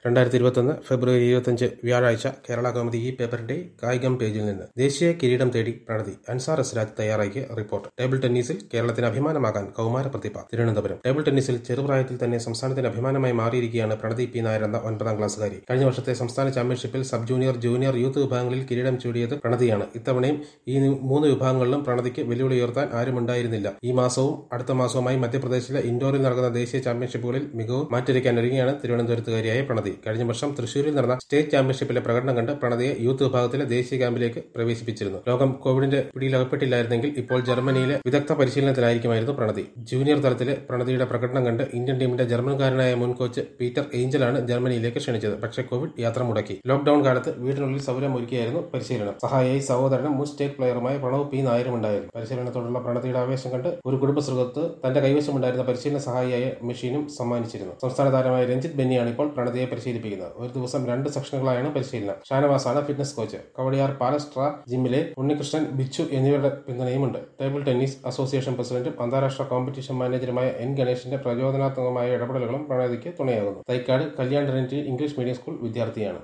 രണ്ടായിരത്തി ഇരുപത്തൊന്ന് ഫെബ്രുവരി ഇരുപത്തഞ്ച് വ്യാഴാഴ്ച കേരള കൗമുദി ഈ പേപ്പറിന്റെ കായികം പേജിൽ നിന്ന് ദേശീയ കിരീടം തേടി പ്രണതി അൻസാർ എസ്രാജ് തയ്യാറാക്കിയ റിപ്പോർട്ട് ടേബിൾ ടെന്നീസിൽ കേരളത്തിന് അഭിമാനമാകാൻ കൗമാര പ്രതിഭ തിരുവനന്തപുരം ടേബിൾ ടെന്നീസിൽ ചെറുപ്രായത്തിൽ തന്നെ സംസ്ഥാനത്തിന് അഭിമാനമായി മാറിയിരിക്കുകയാണ് പ്രണതി പി നായർ എന്ന ഒൻപതാം ക്ലാസ്സുകാരി കഴിഞ്ഞ വർഷത്തെ സംസ്ഥാന ചാമ്പ്യൻഷിപ്പിൽ സബ് ജൂനിയർ ജൂനിയർ യൂത്ത് വിഭാഗങ്ങളിൽ കിരീടം ചൂടിയത് പ്രണതിയാണ് ഇത്തവണയും ഈ മൂന്ന് വിഭാഗങ്ങളിലും പ്രണതിക്ക് വെല്ലുവിളി ഉയർത്താൻ ആരുമുണ്ടായിരുന്നില്ല ഈ മാസവും അടുത്ത മാസവുമായി മധ്യപ്രദേശിലെ ഇൻഡോറിൽ നടക്കുന്ന ദേശീയ ചാമ്പ്യൻഷിപ്പുകളിൽ മികവ് മാറ്റിരിക്കാൻ ഒരുങ്ങിയാണ് തിരുവനന്തപുരത്തുകാരിയായ പ്രണതി കഴിഞ്ഞ വർഷം തൃശൂരിൽ നടന്ന സ്റ്റേറ്റ് ചാമ്പ്യൻഷിപ്പിലെ പ്രകടനം കണ്ട് പ്രണതിയെ യൂത്ത് വിഭാഗത്തിലെ ദേശീയ ക്യാമ്പിലേക്ക് പ്രവേശിപ്പിച്ചിരുന്നു ലോകം കോവിഡിന്റെ പിടിയിലകപ്പെട്ടില്ലായിരുന്നെങ്കിൽ ഇപ്പോൾ ജർമ്മനിയിലെ വിദഗ്ധ പരിശീലനത്തിലായിരിക്കുമായിരുന്നു പ്രണതി ജൂനിയർ തലത്തിലെ പ്രണതിയുടെ പ്രകടനം കണ്ട് ഇന്ത്യൻ ടീമിന്റെ ജർമ്മൻകാരനായ മുൻ കോച്ച് പീറ്റർ ഏഞ്ചലാണ് ജർമ്മനിയിലേക്ക് ക്ഷണിച്ചത് പക്ഷേ കോവിഡ് യാത്ര മുടക്കി ലോക്ഡൌൺ കാലത്ത് വീടിനുള്ളിൽ സൗകര്യം ഒരുക്കിയായിരുന്നു പരിശീലനം സഹായിയായി സഹോദരനും മുൻ സ്റ്റേറ്റ് പ്ലെയറുമായ പ്രണവ് പി നായരും ഉണ്ടായിരുന്നു പരിശീലനത്തോടുള്ള പ്രണതിയുടെ ആവേശം കണ്ട് ഒരു കുടുംബ സുഹൃത്ത് തന്റെ കൈവശമുണ്ടായിരുന്ന പരിശീലന സഹായിയായ മെഷീനും സമ്മാനിച്ചിരുന്നു സംസ്ഥാന താരമായ രഞ്ജിത്ത് ബെന്നിയാണ് ഇപ്പോൾ പ്രണതിയെ പരിശീലിപ്പിക്കുന്നത് ഒരു ദിവസം രണ്ട് സെക്ഷനുകളായാണ് പരിശീലനം ഷാനവാസാണ് ഫിറ്റ്നസ് കോച്ച് കവടിയാർ പാലസ്ട്ര ജിമ്മിലെ ഉണ്ണികൃഷ്ണൻ ബിച്ചു എന്നിവരുടെ പിന്തുണയുമുണ്ട് ടേബിൾ ടെന്നീസ് അസോസിയേഷൻ പ്രസിഡന്റും അന്താരാഷ്ട്ര കോമ്പറ്റീഷൻ മാനേജറുമായ എൻ ഗണേഷിന്റെ പ്രചോദനാത്മകമായ ഇടപെടലുകളും പ്രണതിക്ക് തുണയാകുന്നു Thycaud Kalyan Trinity English medium school വിദ്യാർത്ഥിയാണ്